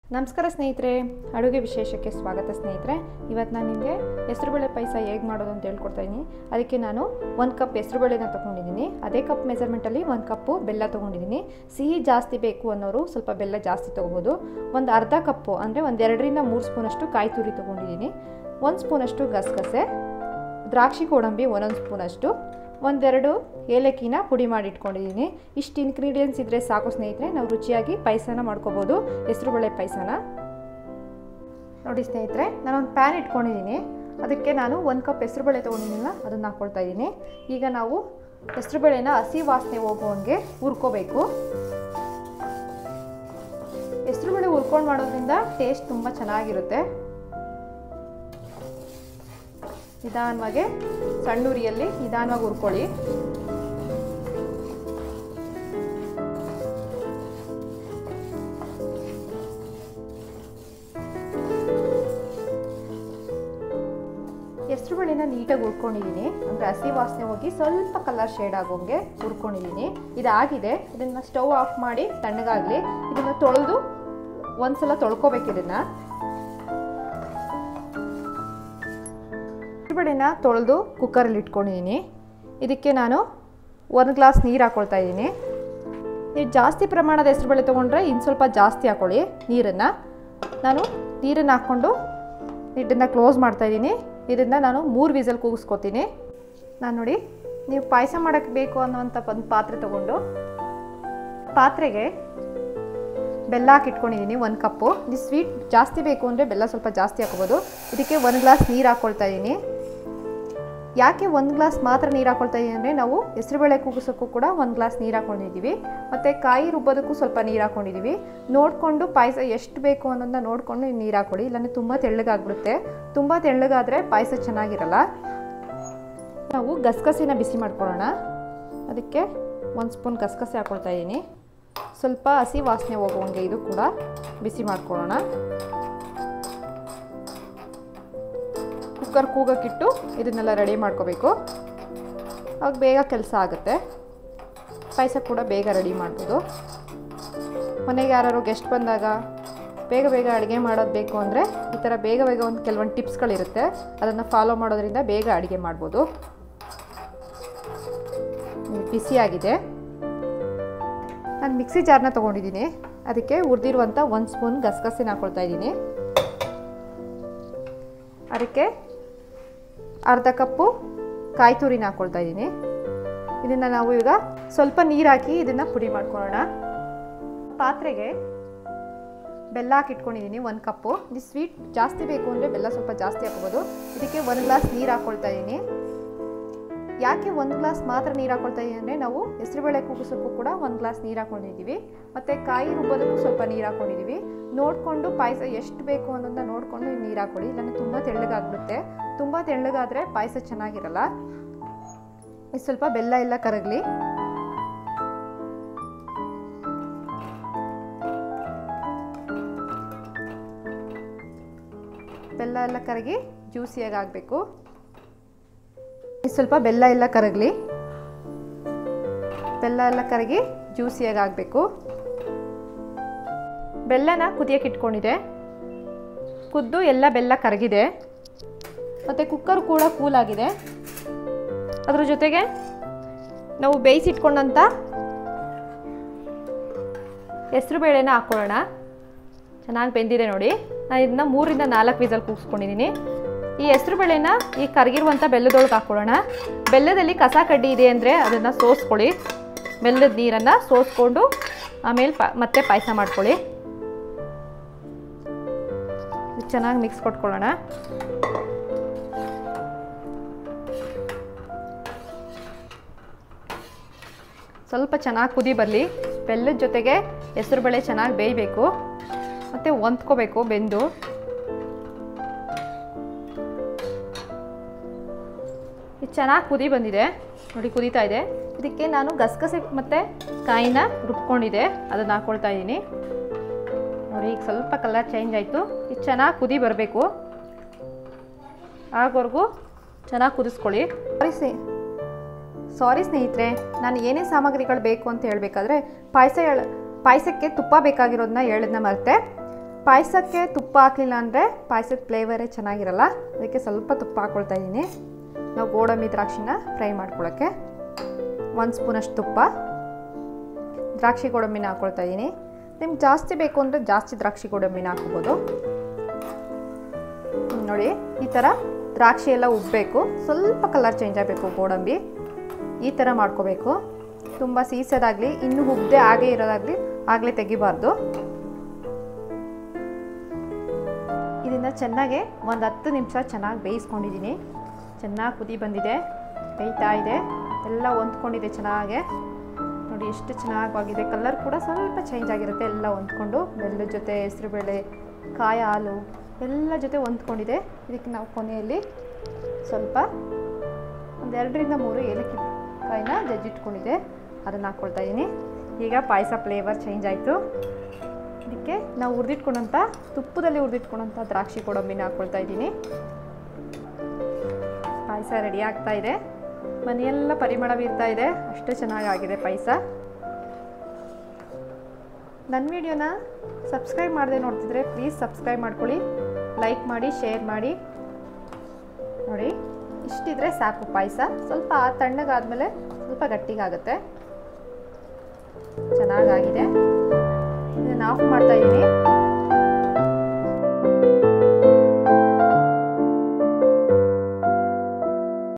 ನಮಸ್ಕಾರ ಸ್ನೇಹಿತರೆ ಅಡುಗೆ ವಿಶೇಷಕ್ಕೆ ಸ್ವಾಗತ ಸ್ನೇಹಿತರೆ ಇವತ್ತು ನಾನು ನಿಮಗೆ ಹೆಸರುಬೇಳೆ ಪಾಯಸ ಹೇಗೆ ಮಾಡೋದು ಅಂತ ಹೇಳ್ಕೊಡ್ತಾ ಇದ್ದೀನಿ ಅದಕ್ಕೆ ನಾನು ಒಂದು ಕಪ್ ಹೆಸರುಬೇಳೆನ ತೊಗೊಂಡಿದ್ದೀನಿ ಅದೇ ಕಪ್ ಮೆಜರ್ಮೆಂಟಲ್ಲಿ ಒಂದು ಕಪ್ಪು ಬೆಲ್ಲ ತೊಗೊಂಡಿದ್ದೀನಿ ಸಿಹಿ ಜಾಸ್ತಿ ಬೇಕು ಅನ್ನೋರು ಸ್ವಲ್ಪ ಬೆಲ್ಲ ಜಾಸ್ತಿ ತೊಗೋಬೋದು ಒಂದು ಅರ್ಧ ಕಪ್ಪು ಅಂದರೆ ಒಂದು ಎರಡರಿಂದ ಮೂರು ಸ್ಪೂನಷ್ಟು ಕಾಯಿ ತುರಿ ತೊಗೊಂಡಿದ್ದೀನಿ ಒಂದು ಸ್ಪೂನಷ್ಟು ಗಸಗಸೆ ದ್ರಾಕ್ಷಿ ಗೋಡಂಬಿ ಒಂದೊಂದು ಸ್ಪೂನಷ್ಟು ಒಂದೆರಡು ಏಲಕ್ಕಿನ ಪುಡಿ ಮಾಡಿ ಇಟ್ಕೊಂಡಿದ್ದೀನಿ ಇಷ್ಟು ಇಂಗ್ರೀಡಿಯೆಂಟ್ಸ್ ಇದ್ದರೆ ಸಾಕು ಸ್ನೇಹಿತರೆ ನಾವು ರುಚಿಯಾಗಿ ಪಾಯಸನ ಮಾಡ್ಕೋಬೋದು ಹೆಸರುಬೇಳೆ ಪಾಯಸನ ನೋಡಿ ಸ್ನೇಹಿತರೆ ನಾನೊಂದು ಪ್ಯಾನ್ ಇಟ್ಕೊಂಡಿದ್ದೀನಿ ಅದಕ್ಕೆ ನಾನು ಒಂದು ಕಪ್ ಹೆಸರುಬೇಳೆ ತೊಗೊಂಡಿದ್ದೀನಲ್ಲ ಅದನ್ನು ಹಾಕ್ಕೊಳ್ತಾ ಇದ್ದೀನಿ ಈಗ ನಾವು ಹೆಸರುಬೇಳೆನ ಹಸಿ ವಾಸನೆ ಹೋಗುವಂಗೆ ಹುರ್ಕೋಬೇಕು ಹೆಸರುಬೇಳೆ ಹುರ್ಕೊಂಡು ಮಾಡೋದ್ರಿಂದ ಟೇಸ್ಟ್ ತುಂಬ ಚೆನ್ನಾಗಿರುತ್ತೆ ನಿಧಾನವಾಗಿ ಸಣ್ಣ ಉರಿಯಲ್ಲಿ ನಿಧಾನವಾಗಿ ಹುರ್ಕೊಳ್ಳಿ ಹೆಸರು ಬೇಳೆನ ನೀಟಾಗಿ ಹುರ್ಕೊಂಡಿದ್ದೀನಿ ಅಂದರೆ ಹಸಿ ವಾಸನೆ ಹೋಗಿ ಸ್ವಲ್ಪ ಕಲರ್ ಶೇಡ್ ಆಗೋಂಗೆ ಹುರ್ಕೊಂಡಿದ್ದೀನಿ ಇದಾಗಿದೆ ಇದನ್ನು ಸ್ಟವ್ ಆಫ್ ಮಾಡಿ ತಣ್ಣಗಾಗಲಿ ಇದನ್ನು ತೊಳೆದು ಒಂದ್ಸಲ ತೊಳ್ಕೊಬೇಕು ಇದನ್ನು ಹೆಸರುಬೇಳೆನ ತೊಳೆದು ಕುಕ್ಕರಲ್ಲಿ ಇಟ್ಕೊಂಡಿದ್ದೀನಿ ಇದಕ್ಕೆ ನಾನು ಒಂದು ಗ್ಲಾಸ್ ನೀರು ಹಾಕ್ಕೊಳ್ತಾ ಇದ್ದೀನಿ ನೀವು ಜಾಸ್ತಿ ಪ್ರಮಾಣದ ಹೆಸರುಬೇಳೆ ತೊಗೊಂಡ್ರೆ ಇನ್ನು ಸ್ವಲ್ಪ ಜಾಸ್ತಿ ಹಾಕ್ಕೊಳ್ಳಿ ನೀರನ್ನು ನಾನು ನೀರನ್ನು ಹಾಕ್ಕೊಂಡು ಇದನ್ನು ಕ್ಲೋಸ್ ಮಾಡ್ತಾಯಿದ್ದೀನಿ ಇದನ್ನು ನಾನು ಮೂರು ವಿಸಲ್ ಕೂಗಿಸ್ಕೊತೀನಿ ನಾನು ನೋಡಿ ನೀವು ಪಾಯಸ ಮಾಡೋಕ್ಕೆ ಬೇಕು ಅನ್ನೋವಂಥ ಒಂದು ಪಾತ್ರೆ ತೊಗೊಂಡು ಪಾತ್ರೆಗೆ ಬೆಲ್ಲ ಹಾಕಿಟ್ಕೊಂಡಿದ್ದೀನಿ ಒಂದು ಕಪ್ಪು ನೀವು ಸ್ವೀಟ್ ಜಾಸ್ತಿ ಬೇಕು ಅಂದರೆ ಬೆಲ್ಲ ಸ್ವಲ್ಪ ಜಾಸ್ತಿ ಹಾಕೋಬೋದು ಇದಕ್ಕೆ ಒಂದು ಗ್ಲಾಸ್ ನೀರು ಹಾಕ್ಕೊಳ್ತಾ ಇದ್ದೀನಿ ಯಾಕೆ ಒಂದು ಗ್ಲಾಸ್ ಮಾತ್ರ ನೀರು ಹಾಕ್ಕೊಳ್ತಾ ಇದ್ದೀನಿ ಅಂದರೆ ನಾವು ಹೆಸರುಬೇಳೆ ಕೂಗಿಸೋಕ್ಕೂ ಕೂಡ ಒಂದು ಗ್ಲಾಸ್ ನೀರು ಹಾಕ್ಕೊಂಡಿದ್ದೀವಿ ಮತ್ತು ಕಾಯಿ ರುಬ್ಬೋದಕ್ಕೂ ಸ್ವಲ್ಪ ನೀರು ಹಾಕ್ಕೊಂಡಿದ್ದೀವಿ ನೋಡಿಕೊಂಡು ಪಾಯಸ ಎಷ್ಟು ಬೇಕು ಅನ್ನೋದನ್ನ ನೋಡಿಕೊಂಡು ನೀರು ಹಾಕ್ಕೊಳ್ಳಿ ಇಲ್ಲಾಂದರೆ ತುಂಬ ತೆಳ್ಳಗಾಗ್ಬಿಡುತ್ತೆ ತುಂಬ ತೆಳ್ಳಗಾದರೆ ಪಾಯಸ ಚೆನ್ನಾಗಿರಲ್ಲ ನಾವು ಗಸಗಸಿನ ಬಿಸಿ ಮಾಡ್ಕೊಳ್ಳೋಣ ಅದಕ್ಕೆ ಒಂದು ಸ್ಪೂನ್ ಗಸಗಸೆ ಹಾಕ್ಕೊಳ್ತಾ ಇದ್ದೀನಿ ಸ್ವಲ್ಪ ಹಸಿ ವಾಸನೆ ಹೋಗುವಂಗೆ ಇದು ಕೂಡ ಬಿಸಿ ಮಾಡ್ಕೊಳ್ಳೋಣ ಕುಕ್ಕರ್ ಕೂಗಕ್ಕಿಟ್ಟು ಇದನ್ನೆಲ್ಲ ರೆಡಿ ಮಾಡ್ಕೋಬೇಕು ಅವಾಗ ಬೇಗ ಕೆಲಸ ಆಗುತ್ತೆ ಪಾಯಸ ಕೂಡ ಬೇಗ ರೆಡಿ ಮಾಡ್ಬೋದು ಮನೆಗೆ ಯಾರು ಗೆಸ್ಟ್ ಬಂದಾಗ ಬೇಗ ಬೇಗ ಅಡುಗೆ ಮಾಡೋದು ಬೇಕು ಅಂದರೆ ಈ ಥರ ಬೇಗ ಬೇಗ ಒಂದು ಕೆಲವೊಂದು ಟಿಪ್ಸ್ಗಳಿರುತ್ತೆ ಅದನ್ನು ಫಾಲೋ ಮಾಡೋದ್ರಿಂದ ಬೇಗ ಅಡುಗೆ ಮಾಡ್ಬೋದು ಬಿಸಿಯಾಗಿದೆ ನಾನು ಮಿಕ್ಸಿ ಜಾರ್ನ ತೊಗೊಂಡಿದ್ದೀನಿ ಅದಕ್ಕೆ ಹುರಿದಿರುವಂಥ ಒಂದು ಸ್ಪೂನ್ ಗಸಗಸಿನ ಹಾಕ್ಕೊಳ್ತಾ ಇದ್ದೀನಿ ಅದಕ್ಕೆ ಅರ್ಧ ಕಪ್ಪು ಕಾಯಿ ತುರಿನ ಹಾಕ್ಕೊಳ್ತಾ ಇದ್ದೀನಿ ಇದನ್ನು ನಾವು ಈಗ ಸ್ವಲ್ಪ ನೀರು ಹಾಕಿ ಇದನ್ನು ಪುಡಿ ಮಾಡ್ಕೊಳ್ಳೋಣ ಪಾತ್ರೆಗೆ ಬೆಲ್ಲ ಹಾಕಿಟ್ಕೊಂಡಿದ್ದೀನಿ ಒಂದು ಕಪ್ಪು ಇದು ಸ್ವೀಟ್ ಜಾಸ್ತಿ ಬೇಕು ಅಂದರೆ ಬೆಲ್ಲ ಸ್ವಲ್ಪ ಜಾಸ್ತಿ ಹಾಕೋಬೋದು ಇದಕ್ಕೆ ಒಂದು ಗ್ಲಾಸ್ ನೀರು ಹಾಕ್ಕೊಳ್ತಾ ಇದ್ದೀನಿ ಯಾಕೆ ಒಂದು ಗ್ಲಾಸ್ ಮಾತ್ರ ನೀರು ಹಾಕ್ಕೊಳ್ತಾ ಇದ್ದೀನಿ ಅಂದರೆ ನಾವು ಹೆಸರುಬೇಳೆ ಕೂಗಿಸೋಕ್ಕೂ ಕೂಡ ಒಂದು ಗ್ಲಾಸ್ ನೀರು ಹಾಕ್ಕೊಂಡಿದ್ದೀವಿ ಮತ್ತು ಕಾಯಿ ರುಬ್ಬೋದಕ್ಕೂ ಸ್ವಲ್ಪ ನೀರು ಹಾಕ್ಕೊಂಡಿದ್ದೀವಿ ನೋಡಿಕೊಂಡು ಪಾಯಸ ಎಷ್ಟು ಬೇಕು ಅನ್ನೋದನ್ನ ನೋಡಿಕೊಂಡು ನೀರು ಹಾಕ್ಕೊಳ್ಳಿ ಇಲ್ಲಾಂದರೆ ತುಂಬ ತೆಳ್ಳಗಾಗ್ಬಿಡುತ್ತೆ ತುಂಬ ತೆಳ್ಳಗಾದರೆ ಪಾಯಸ ಚೆನ್ನಾಗಿರಲ್ಲ ಸ್ವಲ್ಪ ಬೆಲ್ಲ ಎಲ್ಲ ಕರಗಲಿ ಬೆಲ್ಲ ಎಲ್ಲ ಕರಗಿ ಜ್ಯೂಸಿಯಾಗಿ ಆಗಬೇಕು ಸ್ವಲ್ಪ ಬೆಲ್ಲ ಎಲ್ಲ ಕರಗಲಿ ಬೆಲ್ಲ ಎಲ್ಲ ಕರಗಿ ಜ್ಯೂಸಿಯಾಗಿ ಆಗಬೇಕು ಬೆಲ್ಲನ ಕುದಿಯಕ್ಕೆ ಇಟ್ಕೊಂಡಿದೆ ಕುದ್ದು ಎಲ್ಲ ಬೆಲ್ಲ ಕರಗಿದೆ ಮತ್ತು ಕುಕ್ಕರ್ ಕೂಡ ಕೂಲಾಗಿದೆ ಅದ್ರ ಜೊತೆಗೆ ನಾವು ಬೇಯಿಸಿಟ್ಕೊಂಡಂಥ ಹೆಸರು ಬೇಳೆನ ಹಾಕ್ಕೊಳ್ಳೋಣ ಚೆನ್ನಾಗಿ ಬೆಂದಿದೆ ನೋಡಿ ನಾನು ಇದನ್ನ ಮೂರಿಂದ ನಾಲ್ಕು ವಿಸಲ್ ಕೂಗಿಸ್ಕೊಂಡಿದ್ದೀನಿ ಈ ಹೆಸರು ಬೇಳೆನ ಈ ಕರಗಿರುವಂಥ ಬೆಲ್ಲದೊಳಗೆ ಹಾಕ್ಕೊಳ್ಳೋಣ ಬೆಲ್ಲದಲ್ಲಿ ಕಸ ಕಡ್ಡಿ ಇದೆ ಅಂದರೆ ಅದನ್ನು ಸೋಸ್ಕೊಳ್ಳಿ ಬೆಲ್ಲದ ನೀರನ್ನು ಸೋಸ್ಕೊಂಡು ಆಮೇಲೆ ಪ ಮತ್ತೆ ಪಾಯಸ ಮಾಡ್ಕೊಳ್ಳಿ ಚೆನ್ನಾಗಿ ಮಿಕ್ಸ್ ಕೊಟ್ಕೊಳ್ಳೋಣ ಸ್ವಲ್ಪ ಚೆನ್ನಾಗಿ ಕುದಿ ಬರಲಿ ಬೆಲ್ಲದ ಜೊತೆಗೆ ಹೆಸರುಬೇಳೆ ಚೆನ್ನಾಗಿ ಬೇಯಬೇಕು ಮತ್ತು ಹೊಂದ್ಕೋಬೇಕು ಬೆಂದು ಇದು ಚೆನ್ನಾಗಿ ಕುದಿ ಬಂದಿದೆ ನೋಡಿ ಕುದೀತಾ ಇದೆ ಇದಕ್ಕೆ ನಾನು ಗಸಗಸೆ ಮತ್ತು ಕಾಯಿನ ರುಬ್ಕೊಂಡಿದ್ದೆ ಅದನ್ನು ಹಾಕ್ಕೊಳ್ತಾ ಇದ್ದೀನಿ ನೋಡಿ ಈಗ ಸ್ವಲ್ಪ ಕಲರ್ ಚೇಂಜ್ ಆಯಿತು ಇದು ಚೆನ್ನಾಗಿ ಕುದಿ ಬರಬೇಕು ಆಗೋವರೆಗೂ ಚೆನ್ನಾಗಿ ಕುದಿಸ್ಕೊಳ್ಳಿ ಸಾರಿ ಸ್ನೇ ಸಾರಿ ಸ್ನೇಹಿತರೆ ನಾನು ಏನೇನು ಸಾಮಗ್ರಿಗಳು ಬೇಕು ಅಂತ ಹೇಳಬೇಕಾದ್ರೆ ಪಾಯಸ ಹೇಳ ಪಾಯಸಕ್ಕೆ ತುಪ್ಪ ಬೇಕಾಗಿರೋದನ್ನ ಹೇಳೋದನ್ನ ಮರೆತೆ ಪಾಯಸಕ್ಕೆ ತುಪ್ಪ ಹಾಕಲಿಲ್ಲ ಅಂದರೆ ಪಾಯಸದ ಫ್ಲೇವರೇ ಚೆನ್ನಾಗಿರಲ್ಲ ಅದಕ್ಕೆ ಸ್ವಲ್ಪ ತುಪ್ಪ ಹಾಕ್ಕೊಳ್ತಾ ಇದ್ದೀನಿ ನಾವು ಗೋಡಂಬಿ ದ್ರಾಕ್ಷಿನ ಫ್ರೈ ಮಾಡ್ಕೊಳ್ಳೋಕ್ಕೆ ಒಂದು ಸ್ಪೂನಷ್ಟು ತುಪ್ಪ ದ್ರಾಕ್ಷಿ ಗೋಡಂಬಿನ ಹಾಕ್ಕೊಳ್ತಾ ಇದ್ದೀನಿ ನಿಮ್ಗೆ ಜಾಸ್ತಿ ಬೇಕು ಅಂದರೆ ಜಾಸ್ತಿ ದ್ರಾಕ್ಷಿ ಗೋಡಂಬಿನ ಹಾಕ್ಬೋದು ಹ್ಮ್, ನೋಡಿ ಈ ಥರ ದ್ರಾಕ್ಷಿ ಎಲ್ಲ ಉಬ್ಬಬೇಕು ಸ್ವಲ್ಪ ಕಲರ್ ಚೇಂಜ್ ಆಗಬೇಕು ಗೋಡಂಬಿ ಈ ಥರ ಮಾಡ್ಕೋಬೇಕು ತುಂಬ ಸೀಸೋದಾಗಲಿ ಇನ್ನೂ ಉಬ್ಬದೆ ಆಗೇ ಇರೋದಾಗಲಿ ಆಗಲೇ ತೆಗಿಬಾರ್ದು ಇದನ್ನು ಚೆನ್ನಾಗಿ ಒಂದು ಹತ್ತು ನಿಮಿಷ ಚೆನ್ನಾಗಿ ಬೇಯಿಸ್ಕೊಂಡಿದ್ದೀನಿ ಚೆನ್ನಾಗಿ ಕುದಿ ಬಂದಿದೆ ಬೇಯ್ತಾ ಇದೆ ಎಲ್ಲ ಹೊಂದ್ಕೊಂಡಿದೆ ಚೆನ್ನಾಗೆ ನೋಡಿ ಎಷ್ಟು ಚೆನ್ನಾಗಿದೆ ಕಲರ್ ಕೂಡ ಸ್ವಲ್ಪ ಚೇಂಜ್ ಆಗಿರುತ್ತೆ ಎಲ್ಲ ಹೊಂದ್ಕೊಂಡು ಬೆಲ್ಲದ ಜೊತೆ ಹೆಸರುಬೇಳೆ ಕಾಯಿ ಹಾಲು ಎಲ್ಲ ಜೊತೆ ಹೊಂದ್ಕೊಂಡಿದೆ ಇದಕ್ಕೆ ನಾವು ಕೊನೆಯಲ್ಲಿ ಸ್ವಲ್ಪ ಒಂದು ಎರಡರಿಂದ ಮೂರು ಏಲಕ್ಕಿ ಕಾಯಿನ ಜಜ್ಜಿಟ್ಕೊಂಡಿದೆ ಅದನ್ನು ಹಾಕ್ಕೊಳ್ತಾ ಇದ್ದೀನಿ ಈಗ ಪಾಯಸ ಫ್ಲೇವರ್ ಚೇಂಜ್ ಆಯಿತು ಇದಕ್ಕೆ ನಾವು ಹುರಿದಿಟ್ಕೊಂಡಂಥ ತುಪ್ಪದಲ್ಲಿ ಹುರಿದಿಟ್ಕೊಂಡಂಥ ದ್ರಾಕ್ಷಿ ಗೋಡಂಬಿನ ಹಾಕ್ಕೊಳ್ತಾ ಇದ್ದೀನಿ ಪಾಯಸ ರೆಡಿ ಆಗ್ತಾ ಇದೆ ಮನೆಯೆಲ್ಲ ಪರಿಮಳ ಬೀರ್ತಾ ಇದೆ ಅಷ್ಟು ಚೆನ್ನಾಗಾಗಿದೆ ಪಾಯಸ ನನ್ನ ವಿಡಿಯೋನ ಸಬ್ಸ್ಕ್ರೈಬ್ ಮಾಡದೆ ನೋಡ್ತಿದ್ರೆ ಪ್ಲೀಸ್ ಸಬ್ಸ್ಕ್ರೈಬ್ ಮಾಡ್ಕೊಳ್ಳಿ ಲೈಕ್ ಮಾಡಿ ಶೇರ್ ಮಾಡಿ ನೋಡಿ ಇಷ್ಟಿದ್ರೆ ಸಾಕು ಪಾಯಸ ಸ್ವಲ್ಪ ತಣ್ಣಗಾದ್ಮೇಲೆ ಸ್ವಲ್ಪ ಗಟ್ಟಿಗಾಗುತ್ತೆ ಚೆನ್ನಾಗಾಗಿದೆ ಇದನ್ನು ಆಫ್ ಮಾಡ್ತಾ ಇದ್ದೀನಿ